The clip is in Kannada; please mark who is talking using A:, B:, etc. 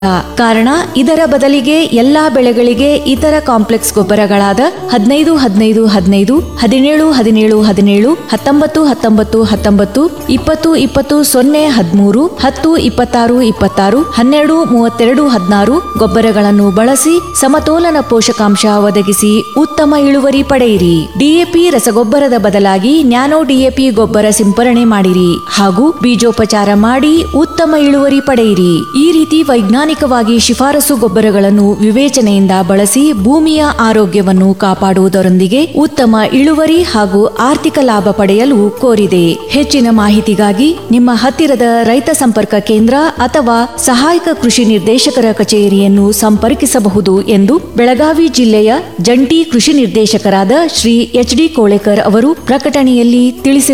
A: ಕಾರಣ ಇದರ ಬದಲಿಗೆ ಎಲ್ಲಾ ಬೆಳೆಗಳಿಗೆ ಇತರ ಕಾಂಪ್ಲೆಕ್ಸ್ ಗೊಬ್ಬರಗಳಾದ ಹದಿನೈದು ಹದಿನೈದು ಹದಿನೈದು ಹದಿನೇಳು ಹದಿನೇಳು ಹದಿನೇಳು ಹತ್ತೊಂಬತ್ತು ಹತ್ತೊಂಬತ್ತು ಹತ್ತೊಂಬತ್ತು ಇಪ್ಪತ್ತು ಇಪ್ಪತ್ತು ಸೊನ್ನೆ ಹದಿಮೂರು ಹತ್ತು ಇಪ್ಪತ್ತಾರು ಇಪ್ಪತ್ತಾರು ಹನ್ನೆರಡು ಮೂವತ್ತೆರಡು ಹದಿನಾರು ಗೊಬ್ಬರಗಳನ್ನು ಬಳಸಿ ಸಮತೋಲನ ಪೋಷಕಾಂಶ ಒದಗಿಸಿ ಉತ್ತಮ ಇಳುವರಿ ಪಡೆಯಿರಿ ಡಿಎಪಿ ರಸಗೊಬ್ಬರದ ಬದಲಾಗಿ ನ್ಯಾನೋ ಡಿಎಪಿ ಗೊಬ್ಬರ ಸಿಂಪರಣೆ ಮಾಡಿರಿ ಹಾಗೂ ಬೀಜೋಪಚಾರ ಮಾಡಿ ಉತ್ತಮ ಇಳುವರಿ ಪಡೆಯಿರಿ ಈ ರೀತಿ ವೈಜ್ಞಾನಿಕವಾಗಿ ಶಿಫಾರಸು ಗೊಬ್ಬರಗಳನ್ನು ವಿವೇಚನೆಯಿಂದ ಬಳಸಿ ಭೂಮಿಯ ಆರೋಗ್ಯವನ್ನು ಕಾಪಾಡುವುದರೊಂದಿಗೆ ಉತ್ತಮ ಇಳುವರಿ ಹಾಗೂ ಆರ್ಥಿಕ ಲಾಭ ಪಡೆಯಲು ಕೋರಿದೆ ಹೆಚ್ಚಿನ ಮಾಹಿತಿಗಾಗಿ ನಿಮ್ಮ ಹತ್ತಿರದ ರೈತ ಸಂಪರ್ಕ ಕೇಂದ್ರ ಅಥವಾ ಸಹಾಯಕ ಕೃಷಿ ನಿರ್ದೇಶಕರ ಕಚೇರಿಯನ್ನು ಸಂಪರ್ಕಿಸಬಹುದು ಎಂದು ಬೆಳಗಾವಿ ಜಿಲ್ಲೆಯ ಜಂಟಿ ಕೃಷಿ ನಿರ್ದೇಶಕರಾದ ಶ್ರೀ ಎಚ್ ಡಿ ಕೋಳೆಕರ್ ಅವರು ಪ್ರಕಟಣೆಯಲ್ಲಿ ತಿಳಿಸಿದ್ದಾರೆ